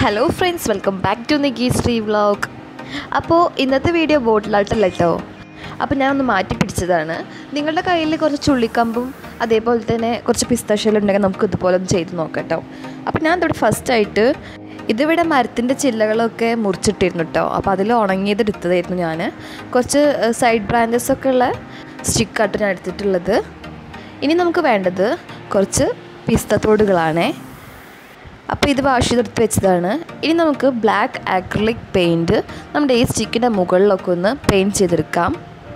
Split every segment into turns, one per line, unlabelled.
hello friends welcome back to Nikki Sree vlog അപ്പോൾ ഇന്നത്തെ video ബോട്ടിലായിട്ടല്ല കേട്ടോ അപ്പോൾ ഞാൻ ഒന്ന് മാറ്റി പിടിച്ചതാണ് നിങ്ങളുടെ കയ്യിൽ കുറച്ച് ചുള്ളിക്കമ്പും അതേപോലെ തന്നെ കുറച്ച് പിസ്തശലുണ്ടെങ്കിൽ നമുക്ക് ഇതുപോലെ ഒന്ന് ചെയ്ത് നോക്കാം കേട്ടോ അപ്പോൾ ഞാൻ ഇവിടെ ഫസ്റ്റായിട്ട് ഇതിവിടെ മരത്തിൻ്റെ ചില്ലകളൊക്കെ മുറിച്ചിട്ടിരുന്നു കേട്ടോ അപ്പോൾ അതിൽ ഉണങ്ങിയത് എടുത്തതായിരുന്നു ഞാൻ കുറച്ച് സൈഡ് ബ്രാഞ്ചസ് ഒക്കെ ഉള്ള സ്റ്റിക്കായിട്ട് ഞാൻ എടുത്തിട്ടുള്ളത് ഇനി നമുക്ക് വേണ്ടത് കുറച്ച് പിസ്തത്തോടുകളാണേ അപ്പോൾ ഇത് വാഷ് ചെയ്തെടുത്ത് വെച്ചതാണ് ഇനി നമുക്ക് ബ്ലാക്ക് ആക്രിലിക് പെയിൻറ്റ് നമ്മുടെ ഈ സ്റ്റിക്കിൻ്റെ മുകളിലൊക്കെ ഒന്ന് പെയിൻറ്റ് ചെയ്തെടുക്കാം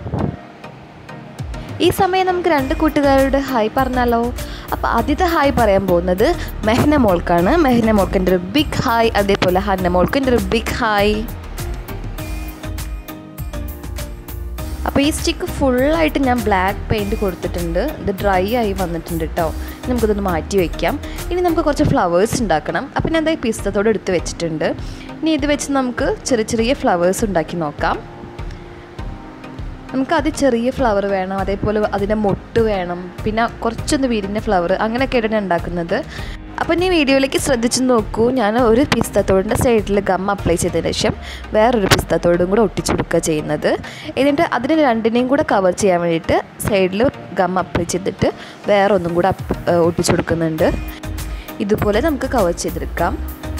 ഈ സമയം നമുക്ക് രണ്ട് കൂട്ടുകാരോട് ഹായ് പറഞ്ഞാലോ അപ്പോൾ ആദ്യത്തെ ഹായ് പറയാൻ പോകുന്നത് മെഹ്ന മോൾക്കാണ് മെഹ്ന മോൾക്കിൻ്റെ ഒരു ബിഗ് ഹായ് അതേപോലെ ഹന്ന മോൾക്കിൻ്റെ ഒരു ബിഗ് ഹായ് അപ്പോൾ ഈ സ്റ്റിക്ക് ഫുള്ളായിട്ട് ഞാൻ ബ്ലാക്ക് പെയിൻറ്റ് കൊടുത്തിട്ടുണ്ട് ഇത് ഡ്രൈ ആയി വന്നിട്ടുണ്ട് കേട്ടോ നമുക്കിതൊന്ന് മാറ്റി വയ്ക്കാം ഇനി നമുക്ക് കുറച്ച് ഫ്ലവേഴ്സ് ഉണ്ടാക്കണം അപ്പോൾ ഞാൻ എന്താ ഈ പിസ്തത്തോടെ എടുത്ത് വെച്ചിട്ടുണ്ട് ഇനി ഇത് വെച്ച് നമുക്ക് ചെറിയ ചെറിയ ഫ്ലവേഴ്സ് ഉണ്ടാക്കി നോക്കാം നമുക്ക് അത് ചെറിയ ഫ്ലവർ വേണം അതേപോലെ അതിൻ്റെ മൊട്ട് വേണം പിന്നെ കുറച്ചൊന്ന് വിരിഞ്ഞ ഫ്ലവർ അങ്ങനെയൊക്കെയാണ് ഞാൻ ഉണ്ടാക്കുന്നത് അപ്പോൾ ഇനി വീഡിയോയിലേക്ക് ശ്രദ്ധിച്ച് നോക്കൂ ഞാൻ ഒരു പിസ്തത്തോടിൻ്റെ സൈഡിൽ ഗം അപ്ലൈ ചെയ്തതിന് ശേഷം വേറൊരു പിസ്തത്തോടും കൂടെ ഒട്ടിച്ചു കൊടുക്കുക ചെയ്യുന്നത് എന്നിട്ട് അതിന് രണ്ടിനെയും കൂടെ കവർ ചെയ്യാൻ വേണ്ടിയിട്ട് സൈഡിൽ ഗം അപ്ലൈ ചെയ്തിട്ട് വേറെ ഒന്നും കൂടെ ഒട്ടിച്ചു കൊടുക്കുന്നുണ്ട് ഇതുപോലെ നമുക്ക് കവർ ചെയ്തെടുക്കാം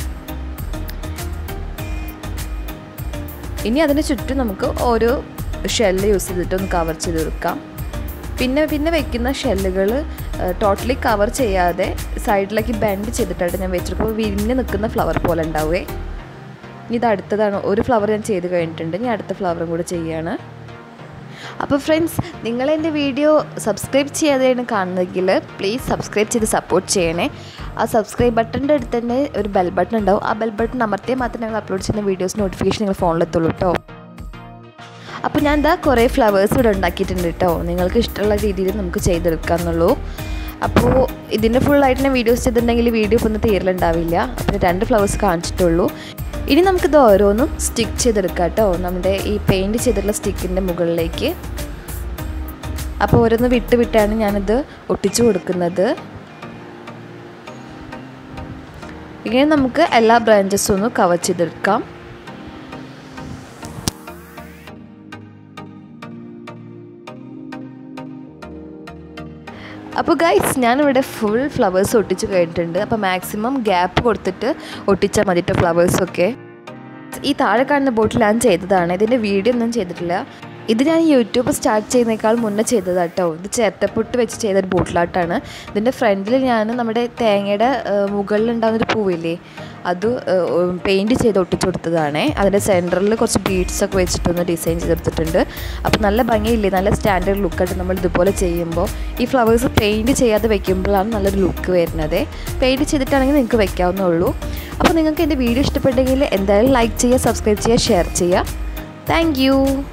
ഇനി അതിന് ചുറ്റും നമുക്ക് ഓരോ ഷെല്ല് യൂസ് ചെയ്തിട്ട് ഒന്ന് കവർ ചെയ്ത് കൊടുക്കാം പിന്നെ പിന്നെ വെക്കുന്ന ഷെല്ലുകൾ ടോട്ടലി കവർ ചെയ്യാതെ സൈഡിലേക്ക് ബെൻഡ് ചെയ്തിട്ടായിട്ട് ഞാൻ വെച്ചിട്ട് വിരിഞ്ഞ് നിൽക്കുന്ന ഫ്ലവർ പോലെ ഉണ്ടാവുമേ ഇനി ഇത് അടുത്തതാണ് ഒരു ഫ്ലവർ ഞാൻ ചെയ്ത് കഴിഞ്ഞിട്ടുണ്ട് ഇനി അടുത്ത ഫ്ലവറും കൂടെ ചെയ്യുകയാണ് അപ്പോൾ ഫ്രണ്ട്സ് നിങ്ങൾ എൻ്റെ വീഡിയോ സബ്സ്ക്രൈബ് ചെയ്യാതെയാണ് കാണുന്നതെങ്കിൽ പ്ലീസ് സബ്സ്ക്രൈബ് ചെയ്ത് സപ്പോർട്ട് ചെയ്യണേ ആ സബ്സ്ക്രൈബ് ബട്ടൻ്റെ അടുത്ത് തന്നെ ഒരു ബെൽ ബട്ടൺ ഉണ്ടാവും ആ ബെൽ ബട്ടൺ അമർത്തിയാൽ മാത്രമേ ഞങ്ങൾ അപ്ലോഡ് ചെയ്യുന്ന വീഡിയോസ് നോട്ടിഫിക്കേഷൻ നിങ്ങൾ ഫോണിലെത്തുള്ളൂ കേട്ടോ അപ്പോൾ ഞാൻ എന്താ കുറേ ഫ്ലവേഴ്സ് ഇവിടെ ഉണ്ടാക്കിയിട്ടുണ്ട് കേട്ടോ നിങ്ങൾക്ക് ഇഷ്ടമുള്ള രീതിയിൽ നമുക്ക് ചെയ്തെടുക്കാമെന്നുള്ളൂ അപ്പോൾ ഇതിൻ്റെ ഫുള്ളായിട്ട് ഞാൻ വീഡിയോസ് ചെയ്തിട്ടുണ്ടെങ്കിൽ വീഡിയോ ഇപ്പോൾ ഒന്ന് തീരലുണ്ടാവില്ല അപ്പോൾ രണ്ട് ഫ്ലവേഴ്സ് കാണിച്ചിട്ടുള്ളൂ ഇനി നമുക്കിത് ഓരോന്നും സ്റ്റിക്ക് ചെയ്തെടുക്കാം കേട്ടോ നമ്മുടെ ഈ പെയിൻറ് ചെയ്തിട്ടുള്ള സ്റ്റിക്കിൻ്റെ മുകളിലേക്ക് അപ്പോൾ ഓരോന്ന് വിട്ട് വിട്ടാണ് ഞാനിത് ഒട്ടിച്ചു കൊടുക്കുന്നത് ഇങ്ങനെ നമുക്ക് എല്ലാ ബ്രാഞ്ചസും ഒന്ന് കവർ ചെയ്തെടുക്കാം അപ്പോൾ ഗൈസ് ഞാനിവിടെ ഫുൾ ഫ്ലവേഴ്സ് ഒട്ടിച്ച് കഴിഞ്ഞിട്ടുണ്ട് അപ്പോൾ മാക്സിമം ഗ്യാപ്പ് കൊടുത്തിട്ട് ഒട്ടിച്ചാൽ മതിയിട്ട് ഫ്ലവേഴ്സൊക്കെ ഈ താഴെ കാണുന്ന ബോട്ടിൽ ഞാൻ ചെയ്തതാണ് ഇതിൻ്റെ വീഡിയോ ഒന്നും ചെയ്തിട്ടില്ല ഇത് ഞാൻ യൂട്യൂബ് സ്റ്റാർട്ട് ചെയ്യുന്നേക്കാൾ മുന്നേ ചെയ്തതാട്ടോ ഇത് ചിരട്ടപ്പൊട്ട് വെച്ച് ചെയ്തൊരു ബോട്ടിലാട്ടാണ് ഇതിൻ്റെ ഫ്രണ്ടിൽ ഞാൻ നമ്മുടെ തേങ്ങയുടെ മുകളിലുണ്ടാകുന്നൊരു പൂവില്ലേ അത് പെയിൻറ്റ് ചെയ്ത് ഒട്ടിച്ചു കൊടുത്തതാണ് അതിൻ്റെ സെൻറ്ററിൽ കുറച്ച് ബീഡ്സ് ഒക്കെ വെച്ചിട്ടൊന്ന് ഡിസൈൻ ചെയ്തെടുത്തിട്ടുണ്ട് അപ്പോൾ നല്ല ഭംഗിയില്ലേ നല്ല സ്റ്റാൻഡേർഡ് ലുക്കായിട്ട് നമ്മൾ ഇതുപോലെ ചെയ്യുമ്പോൾ ഈ ഫ്ലവേഴ്സ് പെയിൻറ്റ് ചെയ്യാതെ വെക്കുമ്പോഴാണ് നല്ലൊരു ലുക്ക് വരുന്നത് പെയിൻറ്റ് ചെയ്തിട്ടാണെങ്കിൽ നിങ്ങൾക്ക് വെക്കാവുന്നേ ഉള്ളൂ അപ്പോൾ നിങ്ങൾക്ക് എൻ്റെ വീഡിയോ ഇഷ്ടപ്പെട്ടെങ്കിൽ എന്തായാലും ലൈക്ക് ചെയ്യുക സബ്സ്ക്രൈബ് ചെയ്യുക ഷെയർ ചെയ്യുക താങ്ക്